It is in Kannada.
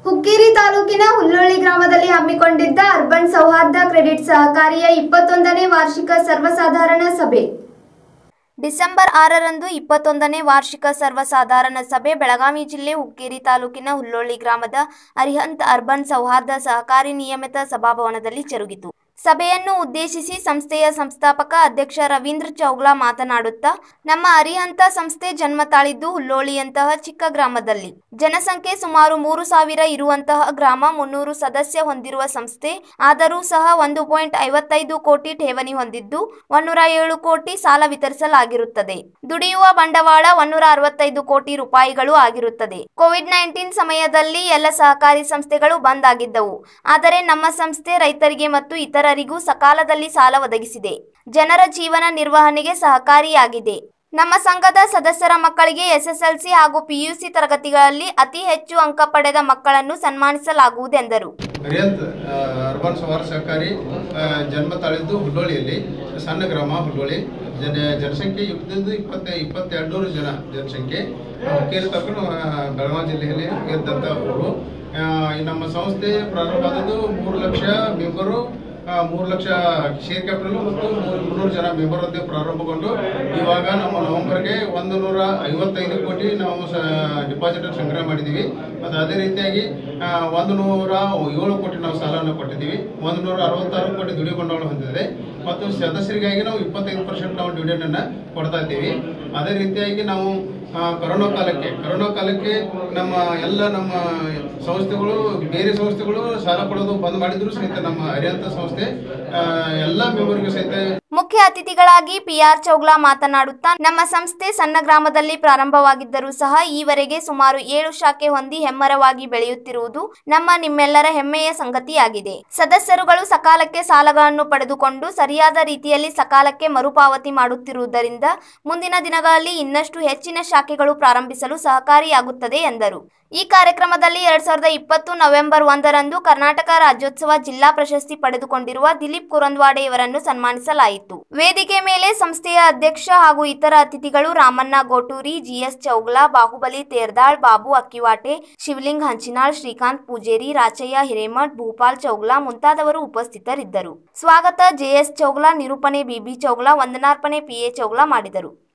ಹುಕ್ಕೇರಿ ತಾಲೂಕಿನ ಹುಲ್ಲೋಳಿ ಗ್ರಾಮದಲ್ಲಿ ಹಮ್ಮಿಕೊಂಡಿದ್ದ ಅರ್ಬನ್ ಸೌಹಾರ್ದ ಕ್ರೆಡಿಟ್ ಸಹಕಾರಿಯ ಇಪ್ಪತ್ತೊಂದನೇ ವಾರ್ಷಿಕ ಸರ್ವಸಾಧಾರಣ ಸಭೆ ಡಿಸೆಂಬರ್ ಆರರಂದು ಇಪ್ಪತ್ತೊಂದನೇ ವಾರ್ಷಿಕ ಸರ್ವಸಾಧಾರಣ ಸಭೆ ಬೆಳಗಾವಿ ಜಿಲ್ಲೆ ಹುಕ್ಕೇರಿ ತಾಲೂಕಿನ ಹುಲ್ಲೋಳಿ ಗ್ರಾಮದ ಅರಿಹಂತ್ ಅರ್ಬನ್ ಸೌಹಾರ್ದ ಸಹಕಾರಿ ನಿಯಮಿತ ಸಭಾಭವನದಲ್ಲಿ ಜರುಗಿತು ಸಭೆಯನ್ನು ಉದ್ದೇಶಿಸಿ ಸಂಸ್ಥೆಯ ಸಂಸ್ಥಾಪಕ ಅಧ್ಯಕ್ಷ ರವೀಂದ್ರ ಚೌಗ್ಲಾ ಮಾತನಾಡುತ್ತಾ ನಮ್ಮ ಅರಿಹಂತ ಸಂಸ್ಥೆ ಜನ್ಮ ತಾಳಿದ್ದು ಹುಲ್ಲೋಳಿಯಂತಹ ಚಿಕ್ಕ ಗ್ರಾಮದಲ್ಲಿ ಜನಸಂಖ್ಯೆ ಸುಮಾರು ಮೂರು ಸಾವಿರ ಇರುವಂತಹ ಗ್ರಾಮ ಮುನ್ನೂರು ಸದಸ್ಯ ಹೊಂದಿರುವ ಸಂಸ್ಥೆ ಆದರೂ ಸಹ ಒಂದು ಪಾಯಿಂಟ್ ಐವತ್ತೈದು ಕೋಟಿ ಠೇವಣಿ ಹೊಂದಿದ್ದು ಒನ್ನೂರ ಏಳು ಕೋಟಿ ಸಾಲ ವಿತರಿಸಲಾಗಿರುತ್ತದೆ ದುಡಿಯುವ ಬಂಡವಾಳ ಒನ್ನೂರ ಅರವತ್ತೈದು ಕೋಟಿ ರೂಪಾಯಿಗಳು ಆಗಿರುತ್ತದೆ ಕೋವಿಡ್ ನೈನ್ಟೀನ್ ಸಮಯದಲ್ಲಿ ಎಲ್ಲ ಸಹಕಾರಿ ಸಂಸ್ಥೆಗಳು ಬಂದ್ ಆಗಿದ್ದವು ಆದರೆ ನಮ್ಮ ಸಂಸ್ಥೆ ರೈತರಿಗೆ ಮತ್ತು ಇತರರಿಗೂ ಸಕಾಲದಲ್ಲಿ ಸಾಲ ಒದಗಿಸಿದೆ ಜನರ ಜೀವನ ನಿರ್ವಹಣೆಗೆ ಸಹಕಾರಿಯಾಗಿದೆ ನಮ್ಮ ಸಂಘದ ಸದಸ್ಯರ ಮಕ್ಕಳಿಗೆ ಎಸ್ಎಸ್ಎಲ್ಸಿ ಹಾಗೂ ಪಿಯುಸಿ ತರಗತಿಗಳಲ್ಲಿ ಅತಿ ಹೆಚ್ಚು ಅಂಕ ಪಡೆದ ಮಕ್ಕಳನ್ನು ಸನ್ಮಾನಿಸಲಾಗುವುದೆಂದರು ಹರಿಯಂತ್ ಆ, ಅರ್ಬನ್ ಸವಾರ ಸಹಕಾರಿ ಆ, ಜನ್ಮ ತಾಳಿದ್ದು ಹುಲ್ಲೋಳಿಯಲ್ಲಿ ಸಣ್ಣ ಗ್ರಾಮ ಹುಲ್ಲೋಳಿ ಜನ ಜನಸಂಖ್ಯೆ ಇಪ್ಪತ್ತೈದು ಇಪ್ಪತ್ತ ಇಪ್ಪತ್ತೆರಡು ನೂರು ಜನ ಜನಸಂಖ್ಯೆ ಹುಕ್ಕೇರಿ ತಾಲೂಕು ಬೆಳಗಾವಿ ಜಿಲ್ಲೆಯಲ್ಲಿ ಇದ್ದಂಥ ಊರು ಆ, ಈ ನಮ್ಮ ಸಂಸ್ಥೆ ಪ್ರಾರಂಭ ಆದದ್ದು ಮೂರು ಲಕ್ಷ ಮೆಂಬರು ಆ, ಮೂರು ಲಕ್ಷ ಶೇರ್ ಕ್ಯಾಪಿಟಲ್ ಮತ್ತು ಮೂರು ಮುನ್ನೂರು ಜನ ಮೆಂಬರ್ ಅಂತ ಪ್ರಾರಂಭಗೊಂಡು ಇವಾಗ ನಮ್ಮ ನವೆಂಬರ್ಗೆ ಒಂದು ನೂರ ಐವತ್ತೈದು ಕೋಟಿ ನಾವು ಸ ಡಿಪಾಸಿಟ್ ಸಂಗ್ರಹ ಮಾಡಿದ್ದೀವಿ ಮತ್ತು ಅದೇ ರೀತಿಯಾಗಿ ಆ, ಒಂದು ನೂರ ಏಳು ಕೋಟಿ ನಾವು ಸಾಲವನ್ನು ಕೊಟ್ಟಿದ್ದೀವಿ ಒಂದು ನೂರ ಅರವತ್ತಾರು ಕೋಟಿ ದುಡಿ ಬಂಡವಾಳ ಹೊಂದಿದೆ ಮತ್ತು ಸದಸ್ಯರಿಗಾಗಿ ನಾವು ಇಪ್ಪತ್ತೈದು ಪರ್ಸೆಂಟ್ ನಾವು ಡಿವಿಡೆಂಡ್ ಅನ್ನ ಕೊಡ್ತಾ ಇದ್ದೀವಿ ಅದೇ ರೀತಿಯಾಗಿ ನಾವು ಆ, ಕರೋನಾ ಕಾಲಕ್ಕೆ ಕರೋನಾ ಕಾಲಕ್ಕೆ ನಮ್ಮ ಎಲ್ಲ ನಮ್ಮ ಸಂಸ್ಥೆಗಳು ಬೇರೆ ಸಂಸ್ಥೆಗಳು ಸಾಲ ಕೊಡೋದು ಬಂದ್ ಮಾಡಿದ್ರು ಸಹಿತ ನಮ್ಮ ಹರಿಯಂತ ಸಂಸ್ಥೆ ಆ, ಎಲ್ಲ ಮೆಂಬರ್ಗೂ ಸಹಿತ ಮುಖ್ಯ ಅತಿಥಿಗಳಾಗಿ ಪಿಆರ್ ಚೌಗ್ಲಾ ಮಾತನಾಡುತ್ತಾ ನಮ್ಮ ಸಂಸ್ಥೆ ಸಣ್ಣ ಗ್ರಾಮದಲ್ಲಿ ಪ್ರಾರಂಭವಾಗಿದ್ದರೂ ಸಹ ಈವರೆಗೆ ಸುಮಾರು ಏಳು ಶಾಖೆ ಹೊಂದಿ ಹೆಮ್ಮರವಾಗಿ ಬೆಳೆಯುತ್ತಿರುವುದು ನಮ್ಮ ನಿಮ್ಮೆಲ್ಲರ ಹೆಮ್ಮೆಯ ಸಂಗತಿಯಾಗಿದೆ ಸದಸ್ಯರುಗಳು ಸಕಾಲಕ್ಕೆ ಸಾಲಗಳನ್ನು ಪಡೆದುಕೊಂಡು ಸರಿಯಾದ ರೀತಿಯಲ್ಲಿ ಸಕಾಲಕ್ಕೆ ಮರುಪಾವತಿ ಮಾಡುತ್ತಿರುವುದರಿಂದ ಮುಂದಿನ ದಿನಗಳಲ್ಲಿ ಇನ್ನಷ್ಟು ಹೆಚ್ಚಿನ ಶಾಖೆಗಳು ಪ್ರಾರಂಭಿಸಲು ಸಹಕಾರಿಯಾಗುತ್ತದೆ ಎಂದರು ಈ ಕಾರ್ಯಕ್ರಮದಲ್ಲಿ ಎರಡ್ ಸಾವಿರದ ಇಪ್ಪತ್ತು ನವೆಂಬರ್ ಒಂದರಂದು ಕರ್ನಾಟಕ ರಾಜ್ಯೋತ್ಸವ ಜಿಲ್ಲಾ ಪ್ರಶಸ್ತಿ ಪಡೆದುಕೊಂಡಿರುವ ದಿಲೀಪ್ ಕುರಂದ್ವಾಡೆ ಇವರನ್ನು ಸನ್ಮಾನಿಸಲಾಯಿತು ವೇದಿಕೆ ಮೇಲೆ ಸಂಸ್ಥೆಯ ಅಧ್ಯಕ್ಷ ಹಾಗೂ ಇತರ ಅತಿಥಿಗಳು ರಾಮಣ್ಣ ಗೋಟೂರಿ ಜಿಎಸ್ ಚೌಗ್ಲಾ ಬಾಹುಬಲಿ ತೇರ್ದಾಳ್ ಬಾಬು ಅಕ್ಕಿವಾಟೆ ಶಿವಲಿಂಗ್ ಹಂಚಿನಾಳ್ ಶ್ರೀಕಾಂತ್ ಪೂಜೇರಿ ರಾಚಯ್ಯ ಹಿರೇಮಠ್ ಭೂಪಾಲ್ ಚೌಗ್ಲಾ ಮುಂತಾದವರು ಉಪಸ್ಥಿತರಿದ್ದರು ಸ್ವಾಗತ ಜೆಎಸ್ ಚೌಗ್ಲಾ ನಿರೂಪಣೆ ಬಿಬಿ ಚೌಗ್ಲಾ ವಂದನಾರ್ಪಣೆ ಪಿಎ ಚೌಗ್ಲಾ ಮಾಡಿದರು